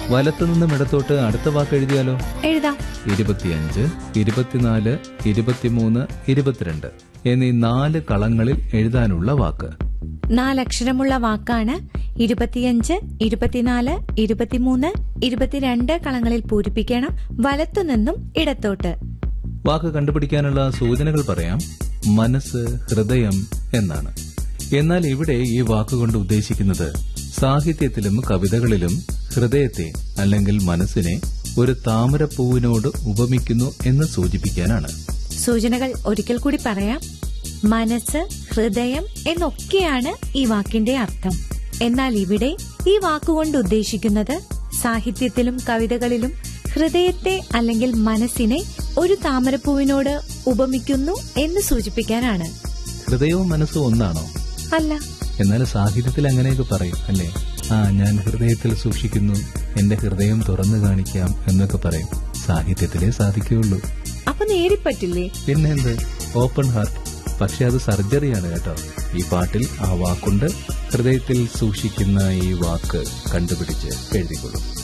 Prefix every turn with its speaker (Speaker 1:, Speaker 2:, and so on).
Speaker 1: വലത്തു നിന്നും ഇടത്തോട്ട് അടുത്ത വാക്ക് എഴുതിയാലോ
Speaker 2: എഴുതാം
Speaker 1: ഇരുപത്തിയഞ്ച് ഇരുപത്തിനാല് ഇരുപത്തിമൂന്ന് ഇരുപത്തിരണ്ട് എന്നീ നാല് കളങ്ങളിൽ എഴുതാനുള്ള വാക്ക്
Speaker 2: നാലക്ഷരമുള്ള വാക്കാണ് ഇരുപത്തിയഞ്ച് ഇരുപത്തിനാല് ഇരുപത്തിമൂന്ന് ഇരുപത്തിരണ്ട് കളങ്ങളിൽ പൂരിപ്പിക്കണം വലത്തുനിന്നും ഇടത്തോട്ട്
Speaker 1: വാക്ക് കണ്ടുപിടിക്കാനുള്ള സൂചനകൾ പറയാം മനസ്സ് ഹൃദയം എന്നാണ് എന്നാൽ ഇവിടെ ഈ വാക്കുകൊണ്ട് ഉദ്ദേശിക്കുന്നത് സാഹിത്യത്തിലും കവിതകളിലും ഹൃദയത്തെ അല്ലെങ്കിൽ മനസ്സിനെ ഒരു താമരപ്പൂവിനോട് ഉപമിക്കുന്നു എന്ന് സൂചിപ്പിക്കാനാണ്
Speaker 2: സൂചനകൾ ഒരിക്കൽ കൂടി പറയാം മനസ്സ് ഹൃദയം എന്നൊക്കെയാണ് ഈ വാക്കിന്റെ അർത്ഥം എന്നാൽ ഇവിടെ ഈ വാക്കുകൊണ്ട് ഉദ്ദേശിക്കുന്നത് സാഹിത്യത്തിലും കവിതകളിലും ഹൃദയത്തെ അല്ലെങ്കിൽ മനസ്സിനെ ഒരു താമരപ്പൂവിനോട് ഉപമിക്കുന്നു എന്ന് സൂചിപ്പിക്കാനാണ്
Speaker 1: ഹൃദയവും മനസ്സും ഒന്നാണോ
Speaker 2: അല്ല
Speaker 1: എന്നാൽ സാഹിത്യത്തിൽ അങ്ങനെയൊക്കെ പറയും അല്ലേ ആ ഞാൻ ഹൃദയത്തിൽ സൂക്ഷിക്കുന്നു എന്റെ ഹൃദയം തുറന്നു കാണിക്കാം എന്നൊക്കെ പറയും സാഹിത്യത്തിലേ സാധിക്കുകയുള്ളൂ
Speaker 2: അപ്പൊ നേരിപ്പറ്റില്ലേ
Speaker 1: പിന്നെന്ത് ഓപ്പൺ ഹാർട്ട് പക്ഷെ അത് സർജറിയാണ് കേട്ടോ ഈ പാട്ടിൽ ആ വാക്കുണ്ട് ഹൃദയത്തിൽ സൂക്ഷിക്കുന്ന ഈ വാക്ക് കണ്ടുപിടിച്ച് എഴുതിക്കൊള്ളൂ